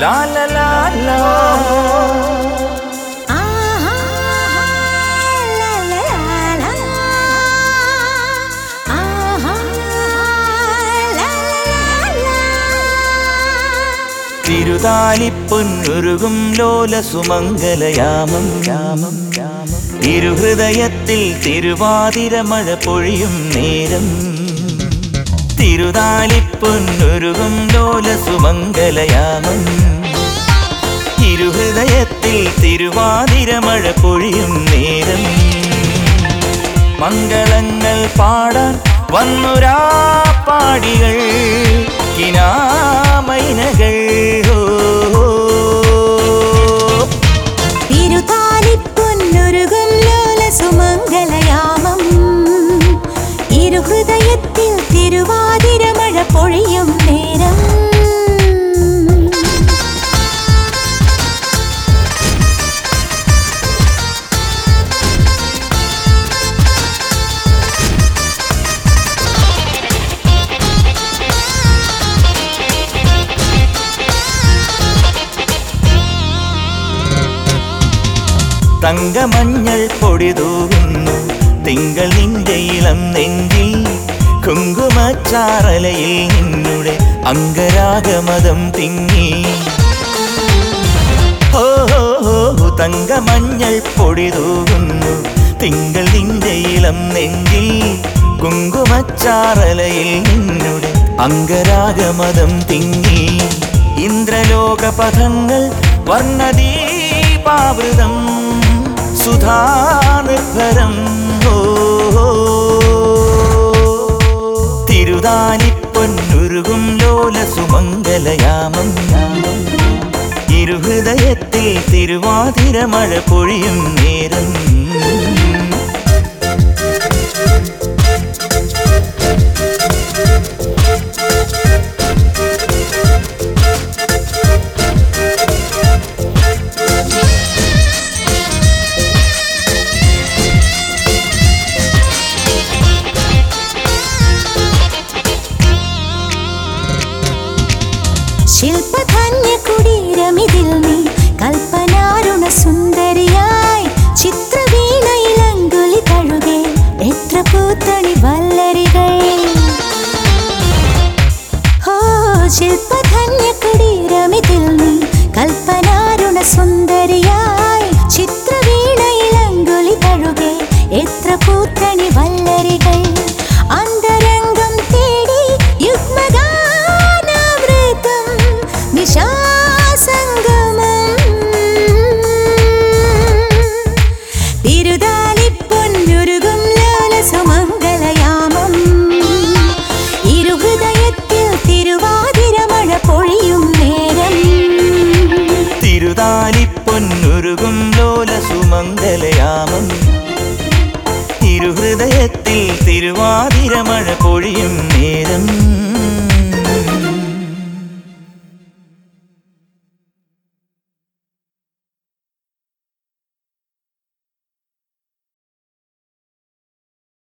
ലാ ലാ ലാ ലാ ആഹാ ലാ ലാ ലാ ആഹാ ലാ ലാ ലാ തിരുതാലിപ്പൊന്നുരുകും ലോല സുമംഗലയാമം യാമം യാമം ഇരുഹൃദയത്തിൽ തിരുവാതിര മഴ പൊഴിയും നേരം തിരുതാലിപ്പൊന്നുരുകും ലോല സുമംഗലയാമം ഇരുഹൃദയത്തിൽ തിരുവാതിര മഴ പൊഴിയും നേരം മംഗളങ്ങൾ പാടാൻ വന്നുരാ പാടികൾ കിനാമൈനകൾ ഓ, ഓ, ഓ. തിരുതാലിപ്പൊന്നുരുകും ലോലസുമംഗലയാമം ഇരുഹൃദയത്തിൽ തിരുവാതിര മഴ പൊഴിയും നേരം തങ്കമഞ്ഞൾ പൊടി തൂകുന്നു തിങ്കൾ നിന്റെ ഇളം നെഞ്ചിൽ കുങ്കുമച്ചാറലയിൽ നിന്നുടെ അങ്കരാഗമതം തിങ്ങി ഓ ഹോ, ഹോ, ഹോ, തങ്കമഞ്ഞൾ പൊടി തൂകുന്നു തിങ്കൾ നിന്റെ ഇളം നെഞ്ചിൽ കുങ്കുമച്ചാറലയിൽ നിന്നുടെ അങ്കരാഗമതം തിങ്ങി ഇന്ദ്രലോക പഥങ്ങൾ വർണ്ണദീപാവൃതം സുധാനിർഭരം ഓ തിരുതാലിപ്പൊന്നുരുകും ലോല സുമംഗലയാമം ഇരുഹൃദയത്തിൽ തിരുവാതിര മഴ പൊഴിയും നേരം ശില്പധന്യ കുടീരമിതിൽ നീ കൽപ്പനാരുണ സുന്ദരിയായി ചിത്രവീണയിലങ്കുലി തഴുകെ എത്ര പൂത്തണി വല്ലരികൾ ഓ ശില്പധന്യ കുടീരമിതിൽ നീ കൽപ്പനാരുണ സുന്ദരിയായി ചിത്രവീണയിലങ്കുലി തഴുകെ എത്ര പൂത്തണി വല്ലരികൾ അന്തരംഗം തേടി യുഗ്മഗാനാവൃതം നിശാസംഗമം തിരുതാലിപ്പൊന്നുരുകും ലോലസുമംഗലയാമം ഇരുഹൃദയത്തിൽ തിരുവാതിര മഴ പൊഴിയും നേരം തിരുതാലിപ്പൊന്നുരുകും ലോല സുമംഗലയാമം ഇരുഹൃദയത്തിൽ തിരുവാതിര മഴ പൊഴിയും നേരം